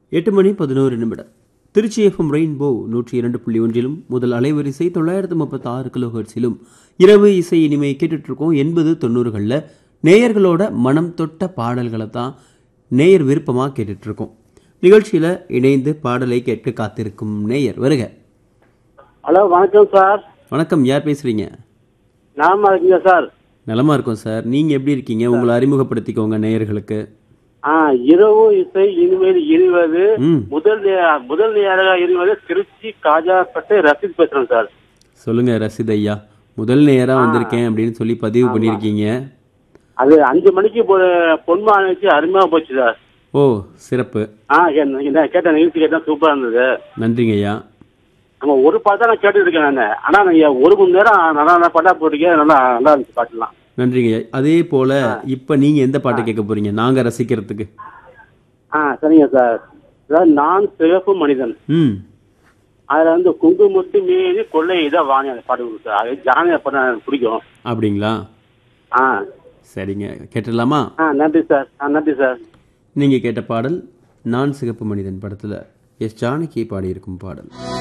எட்டு மணி பதினோரு நிமிடம் திருச்சி எஃப்எம் ரெயின்போ நூற்றி இரண்டு புள்ளி ஒன்றிலும் முதல் அலைவரிசை தொள்ளாயிரத்து முப்பத்தி ஆறு கிலோ ஹெர்ட்ஸிலும் இரவு இசை இனிமை கேட்டுட்டு இருக்கோம் எண்பது தொண்ணூறுகளில் நேயர்களோட மனம் தொட்ட பாடல்களை தான் நேயர் விருப்பமாக கேட்டுட்டு இருக்கோம் நிகழ்ச்சியில் இணைந்து பாடலை கேட்க காத்திருக்கும் நேயர் வருக ஹலோ வணக்கம் சார் வணக்கம் யார் பேசுறீங்க நாம இருக்கீங்க சார் நலமா இருக்கோம் சார் நீங்க எப்படி இருக்கீங்க உங்களை அறிமுகப்படுத்திக்கோங்க நேயர்களுக்கு ஆ இரவு இசை இனிமேல் இனிவது ம் முதல் நே- முதல் நேராக இனிவது திருச்சி காஜாப்பட்டு ரசீத் பேசுறேன் சார் சொல்லுங்க ரசித் ஐயா முதல் நேரா வந்திருக்கேன் அப்படின்னு சொல்லி பதிவு பண்ணியிருக்கீங்க அது அஞ்சு மணிக்கு பொ- பொன்மாலை வச்சு அருமையா போச்சு சார் ஓ சிறப்பு ஆ என்ன- என்ன கேட்ட நிகழ்ச்சி கேட்டா சூப்பரா இருந்தது நன்றிங்க ஐயா நம்ம ஒரு பாட்டு தான் நான் கேட்டு இருக்கேன் நான் ஆனா நீங்க ஒரு மணி நேரம் நல்லா நல்லா பாட்டா போட்டீங்க நல்லா நல்லா இருந்துச்சு பாட்டுலாம் நன்றிங்க ஐயா அதே போல இப்ப நீங்க எந்த பாட்டை கேட்க போறீங்க நாங்க ரசிக்கிறதுக்கு ஆ சரிங்க சார் அதாவது நான் சிறப்பு மனிதன் ம் அதுல வந்து குங்குமத்து மீறி கொள்ளை இதை வாங்கி அந்த பாட்டு கொடுத்து சார் அது ஜானகி பாட்டு எனக்கு பிடிக்கும் அப்படிங்களா ஆ சரிங்க கேட்டுடலாமா ஆ நன்றி சார் ஆ நன்றி சார் நீங்க கேட்ட பாடல் நான் சிகப்பு மனிதன் படத்துல எஸ் ஜானகி பாடியிருக்கும் பாடல்